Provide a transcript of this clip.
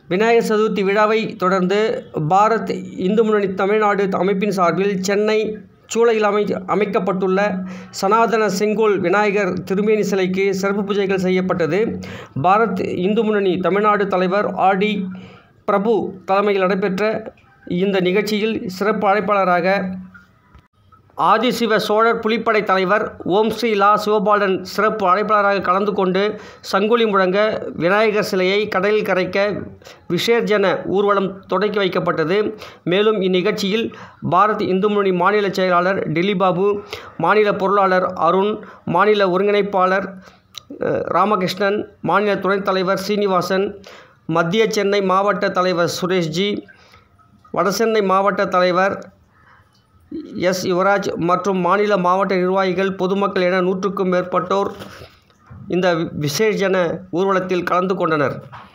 விநாயகர் சதுர்த்தி விழாவை தொடர்ந்து பாரத் இந்து முன்னணி தமிழ்நாடு அமைப்பின் சார்பில் சென்னை சூளையில் அமை அமைக்கப்பட்டுள்ள சனாதன செங்கோல் விநாயகர் திருமேனி சிலைக்கு சிறப்பு பூஜைகள் செய்யப்பட்டது பாரத் இந்து முன்னணி தமிழ்நாடு தலைவர் ஆர் டி பிரபு தலைமையில் நடைபெற்ற இந்த நிகழ்ச்சியில் சிறப்பு அழைப்பாளராக ஆதிசிவ சோழர் புலிப்படை தலைவர் ஓம் ஸ்ரீ லா சிவபாலன் சிறப்பு அழைப்பாளராக கலந்து கொண்டு சங்குலி முழங்க விநாயகர் சிலையை கடலில் கரைக்க விசர்ஜன ஊர்வலம் தொடக்கி வைக்கப்பட்டது மேலும் இந்நிகழ்ச்சியில் பாரத் இந்து முன்னணி மாநில செயலாளர் டெல்லிபாபு மாநில பொருளாளர் அருண் மாநில ஒருங்கிணைப்பாளர் அஹ், ராமகிருஷ்ணன் மாநில துணைத் தலைவர் சீனிவாசன் மத்திய சென்னை மாவட்ட தலைவர் சுரேஷ்ஜி வடசென்னை மாவட்ட தலைவர் எஸ் யுவராஜ் மற்றும் மாநில மாவட்ட நிர்வாகிகள் பொதுமக்கள் என நூற்றுக்கும் மேற்பட்டோர் இந்த விசேஷன ஊர்வலத்தில் கலந்து கொண்டனர்